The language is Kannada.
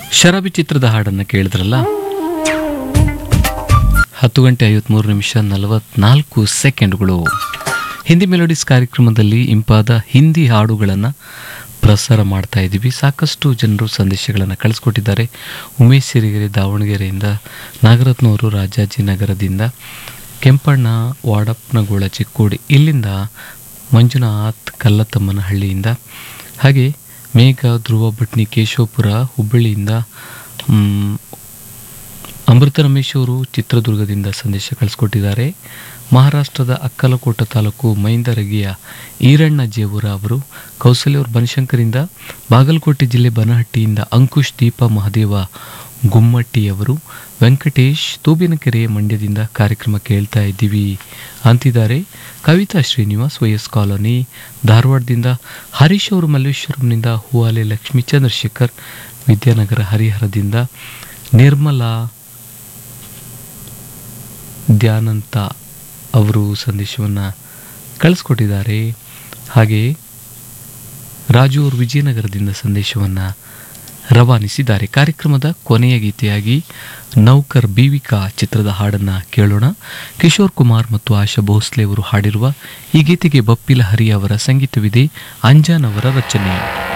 ಶರಾಬಿ ಚಿತ್ರದ ಹಾಡನ್ನು ಕೇಳಿದ್ರಲ್ಲ ಹತ್ತು ಗಂಟೆ ಐವತ್ಮೂರು ನಿಮಿಷ ನಲವತ್ನಾಲ್ಕು ಸೆಕೆಂಡ್ಗಳು ಹಿಂದಿ ಮೆಲೋಡಿಸ್ ಕಾರ್ಯಕ್ರಮದಲ್ಲಿ ಇಂಪಾದ ಹಿಂದಿ ಹಾಡುಗಳನ್ನು ಪ್ರಸಾರ ಮಾಡ್ತಾ ಇದ್ದೀವಿ ಸಾಕಷ್ಟು ಜನರು ಸಂದೇಶಗಳನ್ನು ಕಳಿಸ್ಕೊಟ್ಟಿದ್ದಾರೆ ಉಮೇಶ್ ಸಿರಿಗೆರೆ ದಾವಣಗೆರೆಯಿಂದ ನಾಗರತ್ನವರು ರಾಜಾಜಿನಗರದಿಂದ ಕೆಂಪಣ್ಣ ವಾಡಪ್ಪನಗೋಳ ಚಿಕ್ಕೋಡಿ ಇಲ್ಲಿಂದ ಮಂಜುನಾಥ್ ಕಲ್ಲತ್ತಮ್ಮನಹಳ್ಳಿಯಿಂದ ಹಾಗೆ ಮೇಘ ಧ್ರುವ ಭಟ್ನಿ ಕೇಶವಪುರ ಹುಬ್ಬಳ್ಳಿಯಿಂದ ಮ್, ಅಮೃತ ರಮೇಶ್ ಅವರು ಚಿತ್ರದುರ್ಗದಿಂದ ಸಂದೇಶ ಕಳಿಸ್ಕೊಟ್ಟಿದ್ದಾರೆ ಮಹಾರಾಷ್ಟ್ರದ ಅಕ್ಕಲಕೋಟ ತಾಲೂಕು ಮೈಂದರಗಿಯ ಈರಣ್ಣ ಜೇವೂರ ಅವರು ಕೌಸಲ್ಯವ್ರ ಬನಶಂಕರಿಂದ ಬಾಗಲಕೋಟೆ ಜಿಲ್ಲೆ ಬನಹಟ್ಟಿಯಿಂದ ಅಂಕುಶ್ ದೀಪ ಮಹದೇವ ಗುಮ್ಮಟ್ಟಿಯವರು ವೆಂಕಟೇಶ್ ತೂಬಿನಕೆರೆ ಮಂಡ್ಯದಿಂದ ಕಾರ್ಯಕ್ರಮ ಕೇಳ್ತಾ ಇದ್ದೀವಿ ಅಂತಿದ್ದಾರೆ ಕವಿತಾ ಶ್ರೀನಿವಾಸ್ ವೈಎಸ್ ಕಾಲೋನಿ ಧಾರವಾಡದಿಂದ ಹರೀಶ್ ಅವರು ಮಲ್ಲೇಶ್ವರಂನಿಂದ ಹೂವಾಲೆ ಲಕ್ಷ್ಮೀ ಚಂದ್ರಶೇಖರ್ ವಿದ್ಯಾನಗರ ಹರಿಹರದಿಂದ ನಿರ್ಮಲಾ ಧ್ಯಾನಂತ ಅವರು ಸಂದೇಶವನ್ನು ಕಳಿಸ್ಕೊಟ್ಟಿದ್ದಾರೆ ಹಾಗೆ ರಾಜು ಅವರು ವಿಜಯನಗರದಿಂದ ಸಂದೇಶವನ್ನು ರವಾನಿಸಿದ್ದಾರೆ ಕಾರ್ಯಕ್ರಮದ ಕೊನೆಯ ಗೀತೆಯಾಗಿ ನೌಕರ್ ಬೀವಿಕಾ ಚಿತ್ರದ ಹಾಡನ್ನು ಕೇಳೋಣ ಕಿಶೋರ್ ಕುಮಾರ್ ಮತ್ತು ಆಶಾ ಭೋಸ್ಲೆ ಅವರು ಹಾಡಿರುವ ಈ ಗೀತೆಗೆ ಬಪ್ಪಿಲ ಹರಿ ಅವರ ಸಂಗೀತವಿದೆ ಅಂಜಾನ್ ಅವರ ರಚನೆ